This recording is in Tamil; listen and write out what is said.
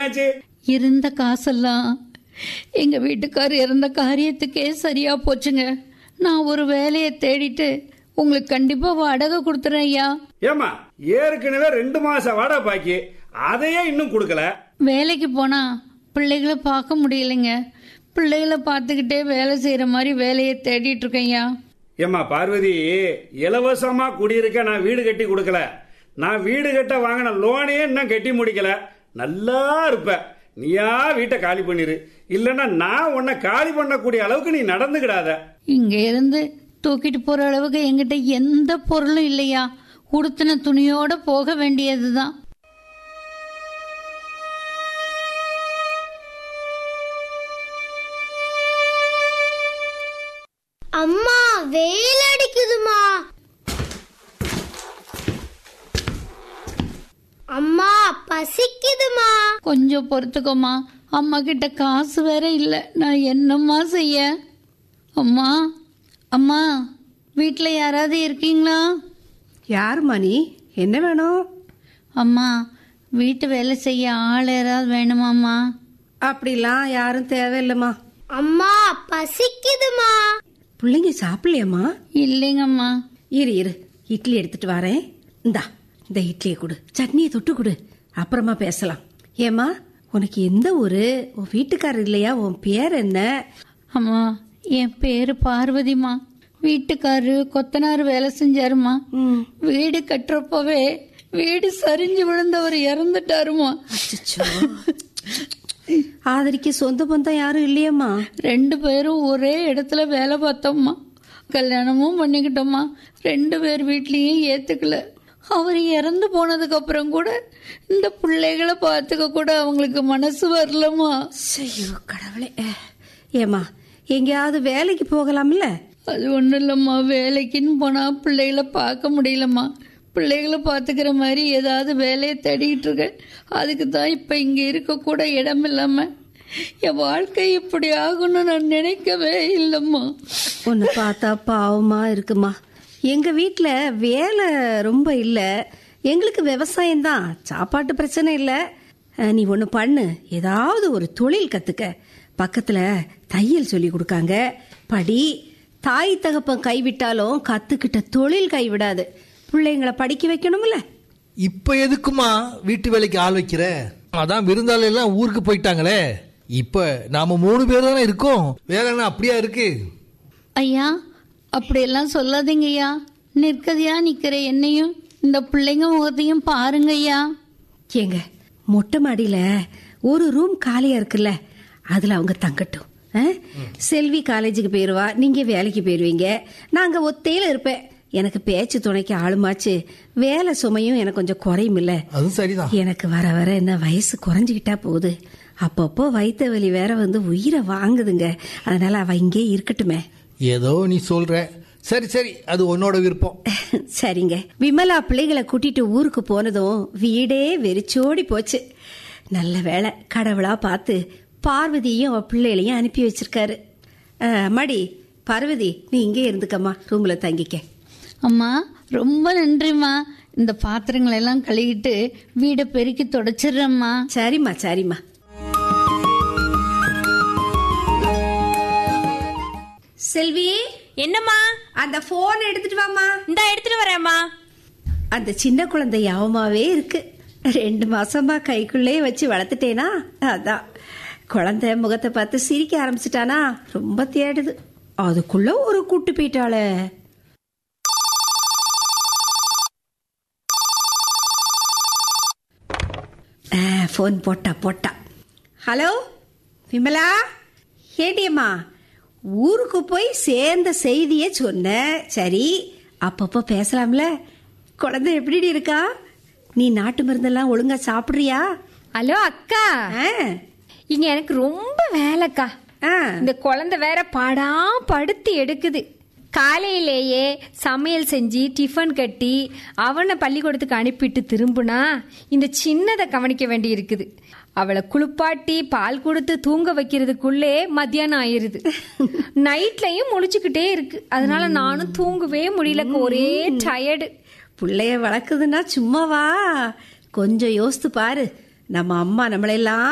ஆச்சு இருந்த காசெல்லாம் எங்க வீட்டுக்காரர் இறந்த காரியத்துக்கே சரியா போச்சுங்க நான் ஒரு வேலையை தேடிட்டு உங்களுக்கு கண்டிப்பா வாடகை கொடுத்துறேன் ஐயா ஏமா ஏற்கனவே ரெண்டு மாசம் வாடகை பாக்கி அதையே இன்னும் கொடுக்கல வேலைக்கு போனா பிள்ளைகளை பார்க்க முடியலைங்க பிள்ளைகளை பார்த்துக்கிட்டே வேலை செய்யற மாதிரி வேலையை தேடிட்டு இருக்கேன் ஐயா ஏம்மா பார்வதி இலவசமா குடியிருக்க நான் வீடு கட்டி கொடுக்கல நான் வீடு கட்ட வாங்கின லோனையே இன்னும் கட்டி முடிக்கல நல்லா இருப்ப நீயா வீட்டை காலி பண்ணிரு இல்லைன்னா நான் உன்னை காலி பண்ணக்கூடிய அளவுக்கு நீ நடந்துக்கிடாத இங்க இருந்து தூக்கிட்டு போற அளவுக்கு என்கிட்ட எந்த பொருளும் இல்லையா உடுத்தின துணியோட போக வேண்டியதுதான் அம்மா வெயில் அடிக்குதுமா அம்மா பசிக்குதுமா கொஞ்சம் பொறுத்துக்கோமா அம்மா கிட்ட காசு வேற இல்லை நான் என்னம்மா செய்ய அம்மா அம்மா வீட்டில் யாராவது இருக்கீங்களா யாரும்மா நீ என்ன வேணும் அம்மா வீட்டு வேலை செய்ய ஆள் யாராவது வேணுமாம்மா அப்படிலாம் யாரும் தேவையில்லைம்மா அம்மா பசிக்குதுமா பிள்ளைங்க சாப்பிடலையம்மா இல்லைங்கம்மா இரு இரு இட்லி எடுத்துட்டு வரேன் இந்தா இந்த இட்லியை கொடு சட்னியை தொட்டு கொடு அப்புறமா பேசலாம் ஏம்மா உனக்கு எந்த ஊரு உன் வீட்டுக்காரர் இல்லையா உன் பேர் என்ன அம்மா என் பேரு பார்வதிம்மா வீட்டுக்காரரு கொத்தனார் வேலை செஞ்சாருமா ம். வீடு கட்டுறப்பவே வீடு சரிஞ்சு விழுந்தவர் இறந்துட்டாருமா அச்சச்சோ. ஆதரிக்க சொந்த பந்தம் யாரும் இல்லையம்மா ரெண்டு பேரும் ஒரே இடத்துல வேலை பார்த்தோம்மா கல்யாணமும் பண்ணிக்கிட்டோம்மா ரெண்டு பேர் வீட்லயும் ஏத்துக்கல அவர் இறந்து போனதுக்கு அப்புறம் கூட இந்த பிள்ளைகளை பார்த்துக்க கூட அவங்களுக்கு மனசு வரலம்மா ஐயோ கடவுளே ஏம்மா எங்கேயாவது வேலைக்கு போகலாம்ல அது ஒன்றும் இல்லைம்மா வேலைக்குன்னு போனால் பிள்ளைகளை பார்க்க முடியலம்மா பிள்ளைகளை பார்த்துக்கிற மாதிரி ஏதாவது வேலையை தேடிட்டு இருக்கேன் அதுக்கு தான் இப்போ இங்கே இருக்கக்கூட இடம் இல்லாமல் என் வாழ்க்கை இப்படி ஆகும்னு நான் நினைக்கவே இல்லைம்மா உன்னை பார்த்தா பாவமா இருக்குமா எங்க வீட்ல வேலை ரொம்ப இல்ல எங்களுக்கு விவசாயம் தான் சாப்பாட்டு பிரச்சனை இல்ல அஹ், நீ ஒண்ணு பண்ணு ஏதாவது ஒரு தொழில் கத்துக்க பக்கத்துல தையல் சொல்லி கொடுக்காங்க படி தாய் தகப்பன் கைவிட்டாலும் கத்துக்கிட்ட தொழில் கைவிடாது பிள்ளைங்களை படிக்க வைக்கணும்ல இப்ப எதுக்குமா வீட்டு வேலைக்கு ஆள் வைக்கிற அதான் விருந்தாளி எல்லாம் ஊருக்கு போயிட்டாங்களே இப்ப நாம மூணு பேர் தானே இருக்கோம் வேலை என்ன அப்படியா இருக்கு ஐயா அப்படியெல்லாம் சொல்லாதீங்க ஐயா நிற்கதியா நிற்கிற என்னையும் இந்த பிள்ளைங்க முகத்தையும் பாருங்க ஐயா ஏங்க மொட்டை மாடியில ஒரு ரூம் காலியா இருக்குல்ல அதுல அவங்க தங்கட்டும் ஆ? செல்வி காலேஜுக்கு போயிருவா நீங்க வேலைக்கு போயிருவீங்க நாங்க ஒத்தையில இருப்பேன் எனக்கு பேச்சு துணைக்கு ஆளுமாச்சு வேலை சுமையும் எனக்கு கொஞ்சம் குறையும் இல்ல அதுவும் சரிதான் எனக்கு வர வர என்ன வயசு குறைஞ்சுக்கிட்டா போகுது அப்பப்போ வயிற்று வலி வேற வந்து உயிரை வாங்குதுங்க அதனால அவ இங்கே இருக்கட்டுமே ஏதோ நீ சொல்ற சரி சரி அது உன்னோட விருப்பம் சரிங்க விமலா பிள்ளைகளை கூட்டிட்டு ஊருக்கு போனதும் வீடே வெறிச்சோடி போச்சு நல்ல வேளை கடவுளா பார்த்து பார்வதியும் அவ பிள்ளைகளையும் அனுப்பி வச்சிருக்காரு அஹ், மடி பார்வதி நீ இங்கே இருந்துக்கம்மா ரூம்ல தங்கிக்க அம்மா ரொம்ப நன்றிம்மா இந்த பாத்திரங்களை எல்லாம் கழுவிட்டு வீடை பெருக்கி தொடச்சிடுறேம்மா சரிம்மா சரிம்மா செல்வி என்னம்மா அந்த போன் எடுத்துட்டு வாமா இந்தா எடுத்துட்டு வரேம்மா அந்த சின்ன குழந்தை யாவமாவே இருக்கு ரெண்டு மாசமா கைக்குள்ளே வச்சு வளர்த்துட்டேனா அதான் குழந்தை முகத்தை பார்த்து சிரிக்க ஆரம்பிச்சிட்டானா ரொம்ப தேடுது அதுக்குள்ள ஒரு கூட்டு போயிட்டாளே ஃபோன் போட்டா போட்டா ஹலோ விமலா ஏடியம்மா ஊருக்கு போய் சேர்ந்த செய்தியே சொன்ன சரி அப்பப்போ பேசலாம்ல குழந்தை எப்படி இருக்கா நீ நாட்டு மருந்தெல்லாம் ஒழுங்கா சாப்பிடுறியா ஹலோ அக்கா ஆ, இங்க எனக்கு ரொம்ப வேலைக்கா ஆ. இந்த குழந்தை வேற பாடா படுத்து எடுக்குது காலையிலேயே சமையல் செஞ்சு டிஃபன் கட்டி அவனை பள்ளிக்கூடத்துக்கு அனுப்பிட்டு திரும்புனா இந்த சின்னதை கவனிக்க வேண்டி இருக்குது அவளை குளிப்பாட்டி பால் கொடுத்து தூங்க வைக்கிறதுக்குள்ளே மத்தியானம் ஆயிருது நைட்லயும் முழிச்சுக்கிட்டே இருக்கு அதனால நானும் தூங்கவே முடியல ஒரே டயர்டு புள்ளைய வளர்க்குதுன்னா சும்மாவா கொஞ்சம் யோசித்து பாரு நம்ம அம்மா நம்மளெல்லாம்